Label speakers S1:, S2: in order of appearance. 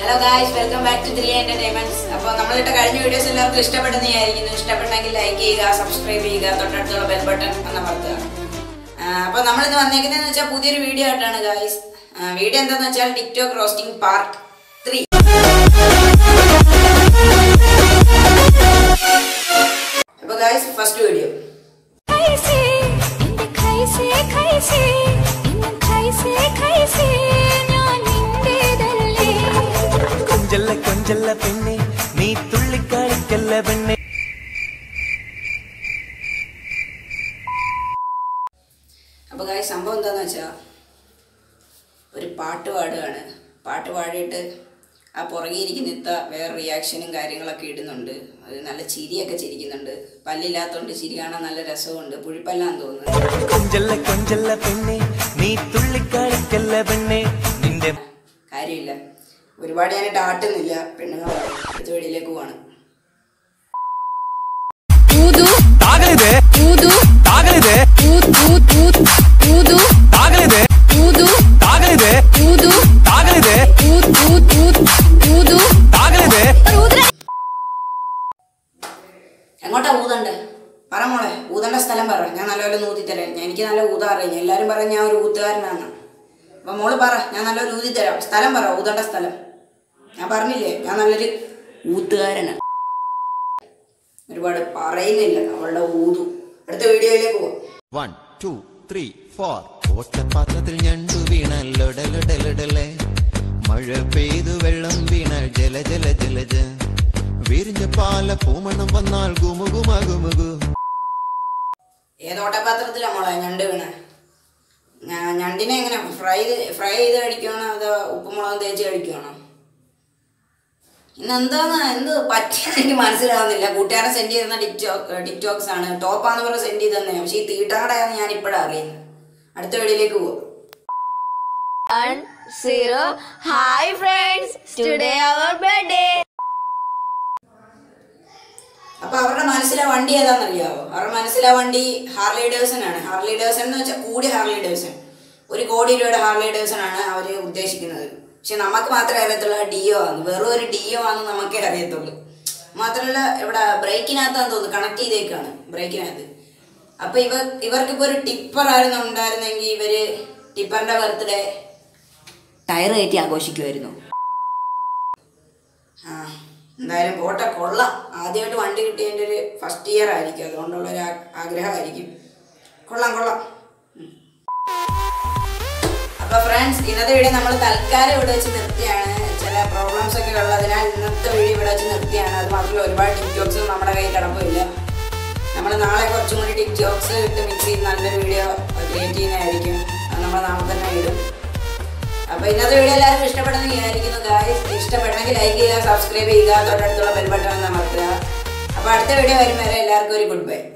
S1: Hello guys welcome back to three entertainments അപ്പോൾ നമ്മളിട്ട കഴിഞ്ഞ വീഡിയോസ് എല്ലാവർക്കും ഇഷ്ടപ്പെടുന്ന വിചാരിക്കുന്നു ഇഷ്ടപ്പെട്ടെങ്കിൽ ലൈക്ക് ചെയ്യുക സബ്സ്ക്രൈബ് ചെയ്യുക തൊട്ടടുത്തുള്ള ബെൽ ബട്ടൺ ഒന്ന് അമർത്തുക അപ്പോൾ നമ്മളിന്ന് വന്നേക്കുന്നതെന്ന് വെച്ചാൽ പുതിയൊരു വീഡിയോ ആയിട്ടാണ് ഗായ്സ് വീഡിയോ എന്താണെന്ന് വെച്ചാൽ ടിക്ടോക്ക് റോസ്റ്റിംഗ് പാർട്ട് ത്രീ അപ്പോൾ ഗായ്സ് ഫസ്റ്റ് വീഡിയോ
S2: कैसे നിന്റെ कैसे कैसे ഇന്നും कैसे कैसे ഞാൻ നിന്റേതല്ലേ
S3: കൊഞ്ചല്ല കൊഞ്ചല്ല പെണ്ണെ നീ തുള്ളിക്കളിക്കല്ല പെണ്ണെ
S1: അപ്പോൾ ഗായ്സ് സംഭവം എന്താന്ന് വെച്ചാൽ ഒരു പാട്ട് പാടുകയാണ് പാട്ട് പാടിയിട്ട് ആ പുറകെ ഇരിക്കുന്ന ഇത്ത വേറെ റിയാക്ഷനും കാര്യങ്ങളൊക്കെ ഇടുന്നുണ്ട് അത് നല്ല ചിരിയൊക്കെ ചിരിക്കുന്നുണ്ട് പല്ലില്ലാത്തതുകൊണ്ട് ചിരി കാണാൻ നല്ല രസമുണ്ട് പുഴിപ്പല്ലാന്ന് തോന്നുന്നു
S3: കൊഞ്ചല്ല കൊഞ്ചല്ല പെണ്ണെ നീ തുള്ളിക്കളിക്കല്ല പെണ്ണെ നിന്റെ
S1: കാര്യമില്ല ഒരുപാട് ഞാനിട്ട് ആട്ടുന്നില്ല പെണ്ണുങ്ങൾ അടുത്ത വെളിയിലേക്ക് പോവാണ്
S2: ഊതു
S3: താകലിത്
S2: ഊതു
S3: താകലിത്
S2: ഊത് ഊത് ഊത് ഊതു
S3: താകലിത്
S2: ഊതു
S3: താകലിത്
S2: ഊതു
S3: താകലിത്
S2: ഊത് ഊത് ഊത് ഊതു
S3: താകലിത്
S2: ഊതുര
S1: എങ്ങോട്ടാ ഊതണ്ടേ പറ മോളെ ഊതണ്ട സ്ഥലം പറ ഞാൻ നല്ലപോലെ ഊതിത്തരാം ഞാൻ എനിക്ക് നല്ല ഊതാ അറിയാം എല്ലാവരും പറയും ഞാൻ ഒരു ഊത്തുകാരനാണ് അപ്പം മോള് പറ ഞാൻ നല്ലൊരു ഊതിത്തരാം സ്ഥലം പറ ഊതണ്ട സ്ഥലം ഞാൻ പറഞ്ഞില്ലേ ഞാൻ നല്ലൊരു ഊത്തുകാരനാണ് ഒരുപാട് പറയുന്നില്ല അവളുടെ ഊതു അടുത്ത വീഡിയോയിലേക്ക് പോവാം
S4: വൺ ടു ത്രീ ഫോർ ഓട്ടപാത്രത്തിൽ ഞണ്ടു വീണല്ലോ ഡലഡലഡലെ മഴ പെയ്തു വെള്ളം വീണാൽ ജല ജല ജലജ വിരിഞ്ഞ പാല പൂമണം വന്നാൽ ഗുമുകുമ ഗുമുകു
S1: ഏതോട്ടപാത്രത്തിലാ മോളെ ഞണ്ട് വീണ ഞണ്ടിനെ എങ്ങനെ ഫ്രൈ ഫ്രൈ ചെയ്ത് കഴിക്കുകയാണോ അതോ ഉപ്പുമുളകും തേച്ച് കഴിക്കുകയാണോ ഇന്ന് എന്താന്ന് എന്ത് പറ്റിയെന്ന് എനിക്ക് മനസ്സിലാവുന്നില്ല കൂട്ടുകാരൻ സെൻഡ് ചെയ്യുന്ന ടിക്ടോക്ക് ടിക്ടോക്സ് ആണ് ടോപ്പാന്ന് പറഞ്ഞ് സെൻഡ് ചെയ്ത് തന്നെ പക്ഷേ ഈ തീട്ടാടയാന്ന് ഞാൻ ഇപ്പോഴാണ് അറിയുന്നത് അടുത്ത വീഡിയോയിലേക്ക് പോവാം
S5: One zero. Hi friends, today our birthday.
S1: അപ്പൊ അവരുടെ മനസ്സിലെ വണ്ടി ഏതാണെന്നറിയാവോ അവരുടെ മനസ്സിലെ വണ്ടി ഹാർലി ഡേഴ്സൺ ആണ് ഹാർലി ഡേഴ്സൺ എന്ന് വെച്ചാൽ കൂടി ഹാർലി ഡേഴ്സൺ ഒരു കോടി രൂപയുടെ ഹാർലി ഡേഴ്സൺ ആണ് അവർ ഉദ്ദേശിക്കുന്നത് പക്ഷെ നമുക്ക് മാത്രമേ അറിയത്തുള്ളൂ ആ ഡിഒ ആണ് വെറും ഒരു ഡിഒ ആണെന്ന് നമുക്കേ അറിയത്തുള്ളൂ മാത്രമല്ല ഇവിടെ ബ്രേക്കിനകത്താന്ന് തോന്നുന്നു കണക്ട് ചെയ്തേക്കാണ് ബ്രേക്കിനകത്ത് അപ്പൊ ഇവർ ഇവർക്കിപ്പോ ഒരു ടിപ്പർ ആയിരുന്നു ഉണ്ടായിരുന്നെങ്കിൽ ഇവര് ടിപ്പറിന്റെ ബർത്ത്ഡേ ടയർ കയറ്റി ആഘോഷിക്കുമായിരുന്നു ആ എന്തായാലും പോട്ടെ കൊള്ളാം ആദ്യമായിട്ട് വണ്ടി കിട്ടിയതിൻ്റെ ഒരു ഫസ്റ്റ് ഇയർ ആയിരിക്കും അതുകൊണ്ടുള്ള ഒരു ആ- ആഗ്രഹമായിരിക്കും കൊള്ളാം കൊള്ളാം ഉം. അപ്പൊ ഫ്രണ്ട്സ് ഇന്നത്തെ വീഡിയോ നമ്മൾ തൽക്കാലം ഇവിടെ വെച്ച് നിർത്തിയാണ് ചില പ്രോബ്ലംസ് ഒക്കെ ഉള്ളതിനാൽ ഇന്നത്തെ വീഡിയോ ഇവിടെ വെച്ച് നിർത്തിയാണ് അത് മാത്രമല്ല ഒരുപാട് ടിക്ടോക്സ് നമ്മുടെ കയ്യിൽ കിടപ്പില്ല നമ്മൾ നാളെ കുറച്ചും കൂടി ടിക്ടോക്സ് ഇട്ട് മിക്സ് ചെയ്ത് നല്ലൊരു വീഡിയോ ക്രിയേറ്റ് ചെയ്യുന്നതായിരിക്കും അത് നമ്മൾ നാളെ തന്നെ ഇടും അപ്പൊ ഇന്നത്തെ വീഡിയോ എല്ലാവർക്കും ഇഷ്ടപ്പെടുന്ന വിചാരിക്കുന്നു ഗായ്സ് ഇഷ്ടപ്പെടണമെങ്കിൽ ലൈക്ക് ചെയ്യുക സബ്സ്ക്രൈബ് ചെയ്യുക തൊട്ടടുത്തുള്ള ബെൽ ബട്ടൺ അമർത്തുക അപ്പൊ അടുത്ത വീഡിയോ വരും വരെ എല്ലാവർക്കും ഒരു ഗുഡ് ബൈ